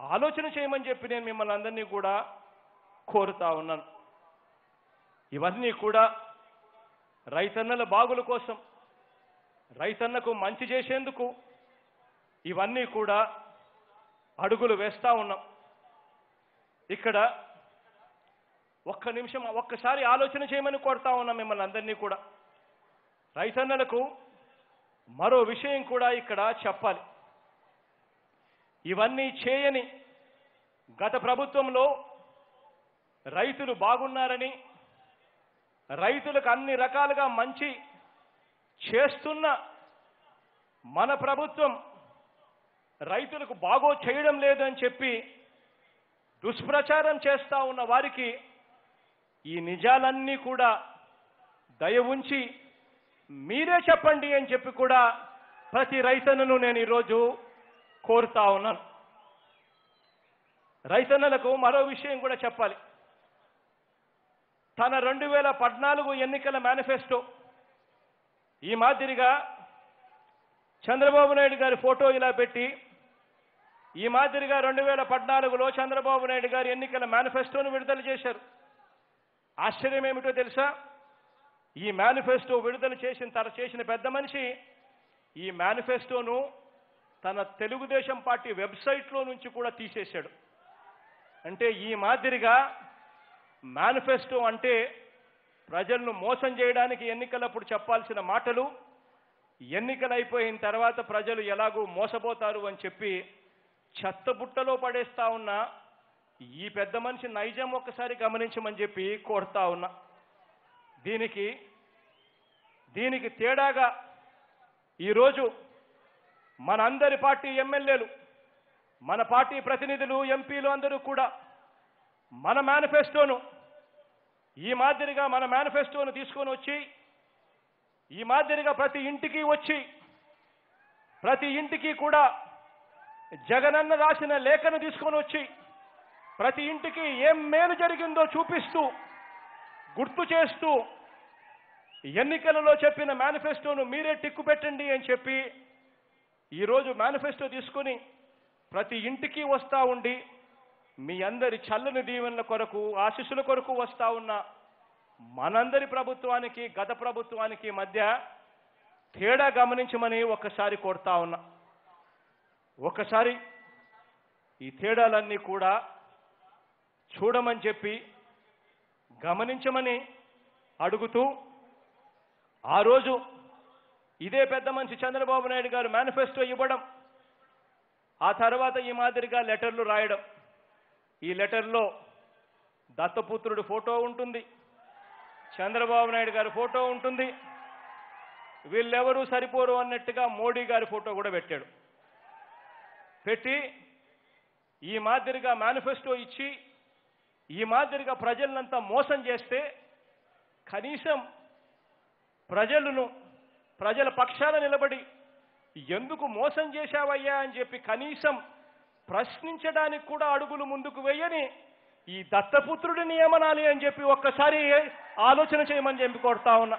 ఆలోచన చేయమని చెప్పి నేను మిమ్మల్ని అందరినీ కూడా కోరుతా ఉన్నాను ఇవన్నీ కూడా రైతన్నల బాగుల కోసం రైతన్నకు మంచి చేసేందుకు ఇవన్నీ కూడా అడుగులు వేస్తా ఉన్నాం ఇక్కడ ఒక్క నిమిషం ఒక్కసారి ఆలోచన చేయమని కోరుతా ఉన్నాం మిమ్మల్ని అందరినీ కూడా రైతన్నలకు మరో విషయం కూడా ఇక్కడ చెప్పాలి ఇవన్నీ చేయని గత ప్రభుత్వంలో రైతులు బాగున్నారని రైతులకు అన్ని రకాలుగా మంచి చేస్తున్న మన ప్రభుత్వం రైతులకు బాగో చేయడం లేదు అని చెప్పి దుష్ప్రచారం చేస్తా ఉన్న వారికి ఈ నిజాలన్నీ కూడా దయ ఉంచి మీరే చెప్పండి అని చెప్పి కూడా ప్రతి రైతన్నను నేను ఈరోజు కోరుతా ఉన్నాను రైతన్నలకు మరో విషయం కూడా చెప్పాలి తన రెండు వేల పద్నాలుగు ఎన్నికల మేనిఫెస్టో ఈ మాదిరిగా చంద్రబాబు నాయుడు గారి ఫోటో ఇలా పెట్టి ఈ మాదిరిగా రెండు వేల పద్నాలుగులో చంద్రబాబు నాయుడు గారి ఎన్నికల మేనిఫెస్టోను విడుదల చేశారు ఆశ్చర్యం ఏమిటో తెలుసా ఈ మేనిఫెస్టో విడుదల చేసిన తన చేసిన పెద్ద మనిషి ఈ మేనిఫెస్టోను తన తెలుగుదేశం పార్టీ వెబ్సైట్లో నుంచి కూడా తీసేశాడు అంటే ఈ మాదిరిగా మేనిఫెస్టో అంటే ప్రజలను మోసం చేయడానికి ఎన్నికలప్పుడు చెప్పాల్సిన మాటలు ఎన్నికలు అయిపోయిన తర్వాత ప్రజలు ఎలాగూ మోసపోతారు అని చెప్పి చెత్తబుట్టలో పడేస్తా ఉన్న ఈ పెద్ద మనిషి నైజం ఒక్కసారి గమనించమని చెప్పి కోరుతా ఉన్నా దీనికి దీనికి తేడాగా ఈరోజు మనందరి పార్టీ ఎమ్మెల్యేలు మన పార్టీ ప్రతినిధులు ఎంపీలు అందరూ కూడా మన మేనిఫెస్టోను ఈ మాదిరిగా మన మేనిఫెస్టోను తీసుకొని వచ్చి ఈ మాదిరిగా ప్రతి ఇంటికి వచ్చి ప్రతి ఇంటికి కూడా జగనన్న రాసిన లేఖను తీసుకొని వచ్చి ప్రతి ఇంటికి ఏం మేలు జరిగిందో చూపిస్తూ గుర్తు చేస్తూ ఎన్నికలలో చెప్పిన మేనిఫెస్టోను మీరే టిక్కు పెట్టండి అని చెప్పి ఈరోజు మేనిఫెస్టో తీసుకొని ప్రతి ఇంటికి వస్తా ఉండి మీ అందరి చల్లని దీవెనల కొరకు ఆశీస్సుల కొరకు వస్తా ఉన్న మనందరి ప్రభుత్వానికి గత ప్రభుత్వానికి మధ్య తేడా గమనించమని ఒక్కసారి కోరుతా ఉన్నా ఒకసారి ఈ తేడాలన్నీ కూడా చూడమని చెప్పి గమనించమని అడుగుతూ ఆ రోజు ఇదే పెద్ద మనిషి చంద్రబాబు నాయుడు గారు మేనిఫెస్టో ఇవ్వడం ఆ తర్వాత ఈ మాదిరిగా లెటర్లు రాయడం ఈ లెటర్లో దత్తపుత్రుడు ఫోటో ఉంటుంది చంద్రబాబు నాయుడు గారి ఫోటో ఉంటుంది వీళ్ళెవరూ సరిపోరు అన్నట్టుగా మోడీ గారి ఫోటో కూడా పెట్టాడు పెట్టి ఈ మాదిరిగా మేనిఫెస్టో ఇచ్చి ఈ మాదిరిగా ప్రజలనంతా మోసం చేస్తే కనీసం ప్రజలను ప్రజల పక్షాన నిలబడి ఎందుకు మోసం చేశావయ్యా అని చెప్పి కనీసం ప్రశ్నించడానికి కూడా అడుగులు ముందుకు వేయని ఈ దత్తపుత్రుడిని ఏమనాలి అని చెప్పి ఒక్కసారి ఆలోచన చేయమని చెప్పి కోరుతా ఉన్నా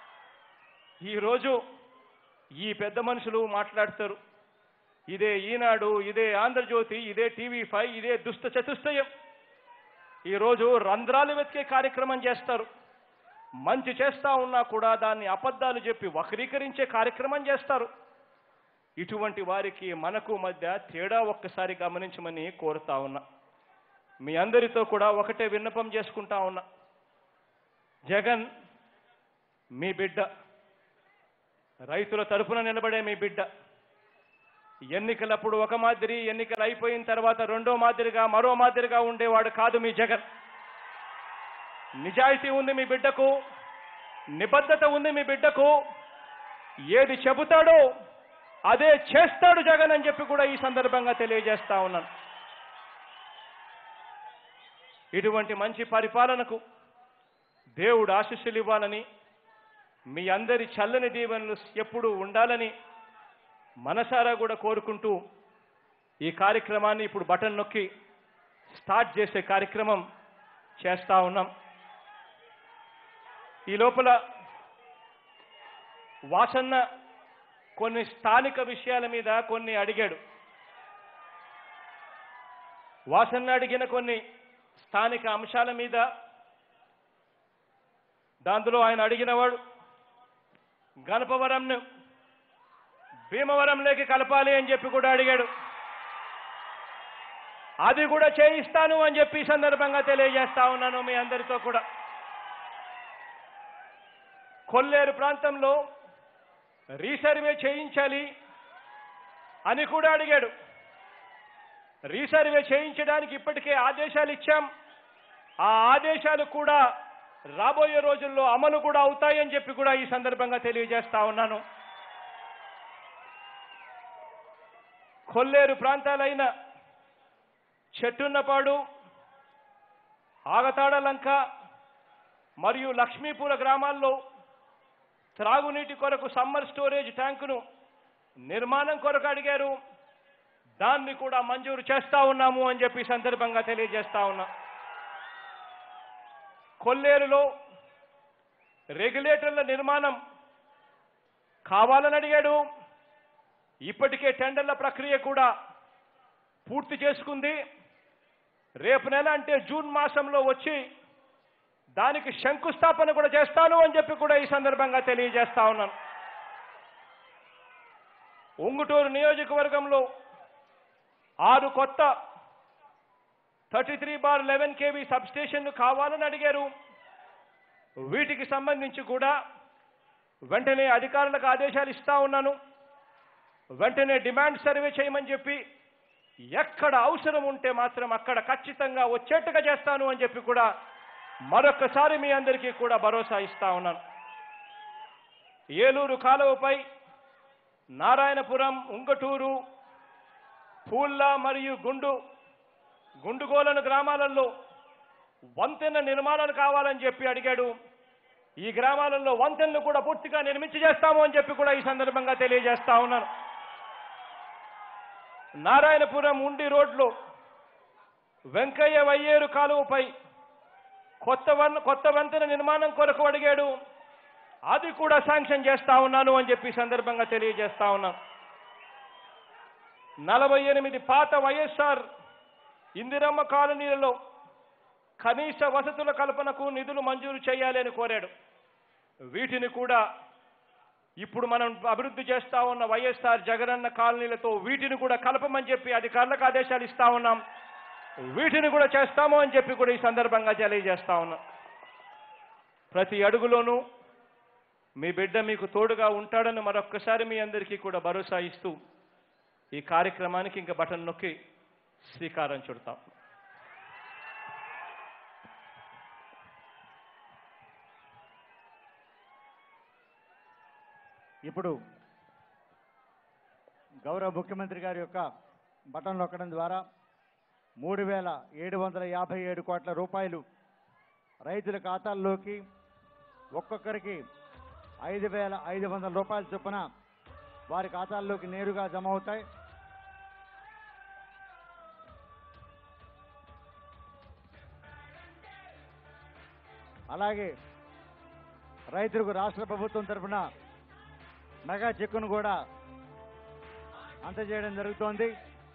ఈరోజు ఈ పెద్ద మనుషులు మాట్లాడతారు ఇదే ఈనాడు ఇదే ఆంధ్రజ్యోతి ఇదే టీవీ ఫైవ్ ఇదే దుష్ట చతుష్టయం ఈరోజు రంధ్రాలు వెతికే కార్యక్రమం చేస్తారు మంచి చేస్తా ఉన్నా కూడా దాన్ని అబద్ధాలు చెప్పి వక్రీకరించే కార్యక్రమం చేస్తారు ఇటువంటి వారికి మనకు మధ్య తేడా ఒక్కసారి గమనించమని కోరుతా ఉన్నా మీ అందరితో కూడా ఒకటే విన్నపం చేసుకుంటా ఉన్నా జగన్ మీ బిడ్డ రైతుల తరపున నిలబడే మీ బిడ్డ ఎన్నికలప్పుడు ఒక మాదిరి ఎన్నికలు అయిపోయిన తర్వాత రెండో మాదిరిగా మరో మాదిరిగా ఉండేవాడు కాదు మీ జగన్ నిజాయితీ ఉంది మీ బిడ్డకు నిబద్ధత ఉంది మీ బిడ్డకు ఏది చెబుతాడో అదే చేస్తాడు జగన్ అని చెప్పి కూడా ఈ సందర్భంగా తెలియజేస్తా ఉన్నాను ఇటువంటి మంచి పరిపాలనకు దేవుడు ఆశీస్సులు ఇవ్వాలని మీ అందరి చల్లని దీవెనలు ఎప్పుడూ ఉండాలని మనసారా కూడా కోరుకుంటూ ఈ కార్యక్రమాన్ని ఇప్పుడు బటన్ నొక్కి స్టార్ట్ చేసే కార్యక్రమం చేస్తా ఉన్నాం ఈ లోపల వాసన్న కొన్ని స్థానిక విషయాల మీద కొన్ని అడిగాడు వాసన్న అడిగిన కొన్ని స్థానిక అంశాల మీద దాంట్లో ఆయన అడిగినవాడు గణపవరంను భీమవరంలోకి కలపాలి అని చెప్పి కూడా అడిగాడు అది కూడా చేయిస్తాను అని చెప్పి ఈ సందర్భంగా తెలియజేస్తా ఉన్నాను మీ అందరితో కూడా కొల్లేరు ప్రాంతంలో రీసర్వే చేయించాలి అని కూడా అడిగాడు రీసర్వే చేయించడానికి ఇప్పటికే ఆదేశాలు ఇచ్చాం ఆ ఆదేశాలు కూడా రాబోయే రోజుల్లో అమలు కూడా అవుతాయని చెప్పి కూడా ఈ సందర్భంగా తెలియజేస్తా ఉన్నాను కొల్లేరు ప్రాంతాలైన చెట్టున్నపాడు ఆగతాడలంక మరియు లక్ష్మీపుర గ్రామాల్లో త్రాగునీటి కొరకు సమ్మర్ స్టోరేజ్ ట్యాంకును నిర్మాణం కొరకు అడిగారు దాన్ని కూడా మంజూరు చేస్తా ఉన్నాము అని చెప్పి ఈ సందర్భంగా తెలియజేస్తా ఉన్నా కొల్లేరులో రెగ్యులేటర్ల నిర్మాణం కావాలని అడిగాడు ఇప్పటికే టెండర్ల ప్రక్రియ కూడా పూర్తి చేసుకుంది రేపు నెల అంటే జూన్ మాసంలో వచ్చి దానికి శంకుస్థాపన కూడా చేస్తాను అని చెప్పి కూడా ఈ సందర్భంగా తెలియజేస్తా ఉన్నాను ఉంగుటూరు నియోజకవర్గంలో ఆరు కొత్త thirty three bar eleven KV సబ్స్టేషన్లు కావాలని అడిగారు వీటికి సంబంధించి కూడా వెంటనే అధికారులకు ఆదేశాలు ఇస్తా ఉన్నాను వెంటనే డిమాండ్ సర్వే చేయమని చెప్పి ఎక్కడ అవసరం ఉంటే మాత్రం అక్కడ ఖచ్చితంగా వచ్చేట్టుగా చేస్తాను అని చెప్పి కూడా మరొకసారి మీ అందరికీ కూడా భరోసా ఇస్తా ఉన్నాను ఏలూరు కాలువపై నారాయణపురం ఉంగటూరు పూల్ల మరియు గుండు గుండుగోలను గ్రామాలలో వంతెన నిర్మాణాలు కావాలని చెప్పి అడిగాడు ఈ గ్రామాలలో వంతెనలు కూడా పూర్తిగా నిర్మించి చేస్తాము అని చెప్పి కూడా ఈ సందర్భంగా తెలియజేస్తా ఉన్నాను నారాయణపురం ఉండి రోడ్లో వెంకయ్య వయ్యేరు కాలువపై కొత్త వన్ కొత్త వంతెన నిర్మాణం కొరకు అడిగాడు అది కూడా శాంక్షన్ చేస్తా ఉన్నాను అని చెప్పి ఈ సందర్భంగా తెలియజేస్తా ఉన్నాను నలభై ఎనిమిది పాత వైఎస్ఆర్ ఇందిరమ్మ కాలనీలలో కనీస వసతుల కల్పనకు నిధులు మంజూరు చేయాలి అని కోరాడు వీటిని కూడా ఇప్పుడు మనం అభివృద్ధి చేస్తా ఉన్న వైఎస్ఆర్ జగనన్న కాలనీలతో వీటిని కూడా కలపమని చెప్పి అధికారులకు ఆదేశాలు ఇస్తా ఉన్నాం వీటిని కూడా చేస్తాము అని చెప్పి కూడా ఈ సందర్భంగా తెలియజేస్తా ఉన్నాం ప్రతి అడుగులోనూ మీ బిడ్డ మీకు తోడుగా ఉంటాడని మరొక్కసారి మీ అందరికీ కూడా భరోసా ఇస్తూ ఈ కార్యక్రమానికి ఇంకా బటన్ నొక్కి శ్రీకారం చుడతాం ఇప్పుడు గౌరవ ముఖ్యమంత్రి గారి యొక్క బటన్ నొక్కడం ద్వారా మూడు వేల ఏడు వందల యాభై ఏడు కోట్ల రూపాయలు రైతుల ఖాతాల్లోకి ఒక్కొక్కరికి ఐదు వేల ఐదు వందల రూపాయల చొప్పున వారి ఖాతాల్లోకి నేరుగా జమ అవుతాయి అలాగే రైతులకు రాష్ట్ర ప్రభుత్వం తరఫున మెగా చెక్కును కూడా అందజేయడం జరుగుతోంది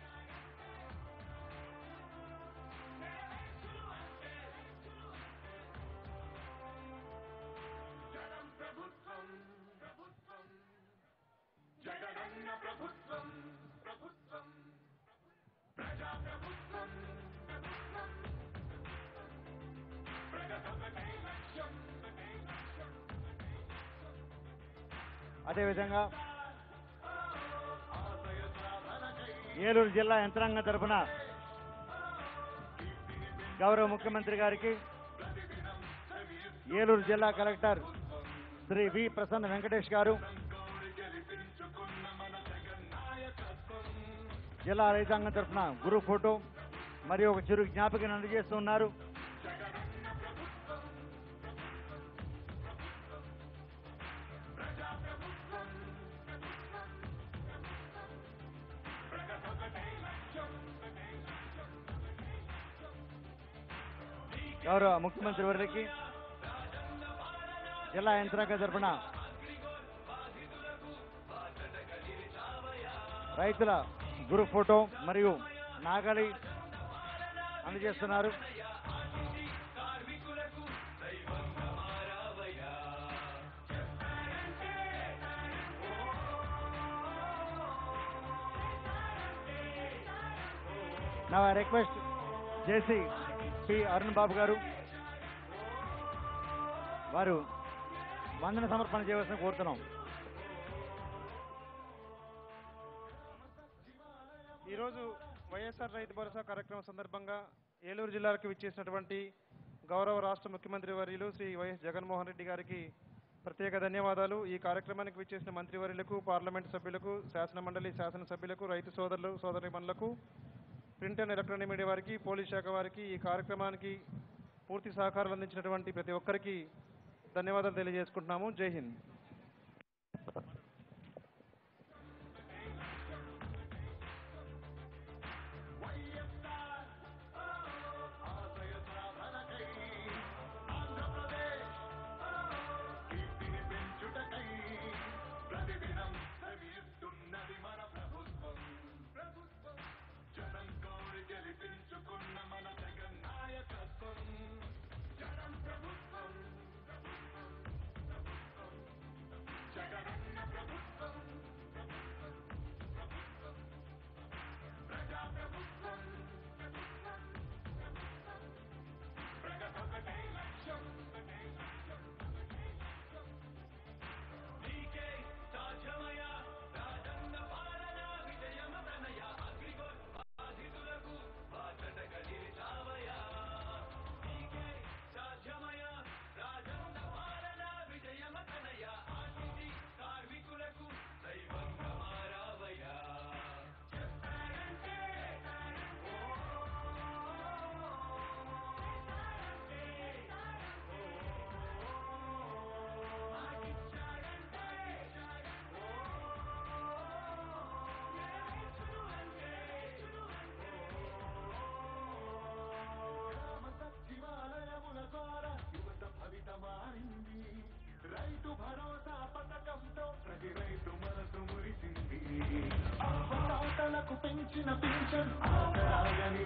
అదేవిధంగా ఏలూరు జిల్లా యంత్రాంగం తరఫున గౌరవ ముఖ్యమంత్రి గారికి ఏలూరు జిల్లా కలెక్టర్ శ్రీ వి ప్రసన్న వెంకటేష్ గారు జిల్లా రైతాంగం తరఫున గురు ఫోటో మరియు ఒక చిరు జ్ఞాపికను అందజేస్తున్నారు గౌరవ ముఖ్యమంత్రి వర్గకి జిల్లా యంత్రాంగ తరఫున రైతుల గురు ఫోటో మరియు నాగలి అందజేస్తున్నారు నా request JC P Arun Babu garu వారు వందన సమర్పణ చేయవలసిన కోరుతున్నాం ఈరోజు వైఎస్ఆర్ రైతు భరోసా కార్యక్రమం సందర్భంగా ఏలూరు జిల్లాకు విచ్చేసినటువంటి గౌరవ రాష్ట్ర ముఖ్యమంత్రి వర్యులు శ్రీ వైఎస్ జగన్మోహన్ రెడ్డి గారికి ప్రత్యేక ధన్యవాదాలు ఈ కార్యక్రమానికి విచ్చేసిన మంత్రివర్యులకు పార్లమెంట్ సభ్యులకు శాసన మండలి శాసనసభ్యులకు రైతు సోదరులు సోదరిమణులకు ప్రింట్ అండ్ ఎలక్ట్రానిక్ మీడియా వారికి పోలీస్ శాఖ వారికి ఈ కార్యక్రమానికి పూర్తి సహకారం అందించినటువంటి ప్రతి ఒక్కరికి ధన్యవాదాలు తెలియజేసుకుంటున్నాము జై హింద్ రైతు భరోసా పథకంతో ప్రతి రైతు మనసు మురిసింది అవ్వ తాతలకు పెంచిన పింఛన్ ఆదరాలని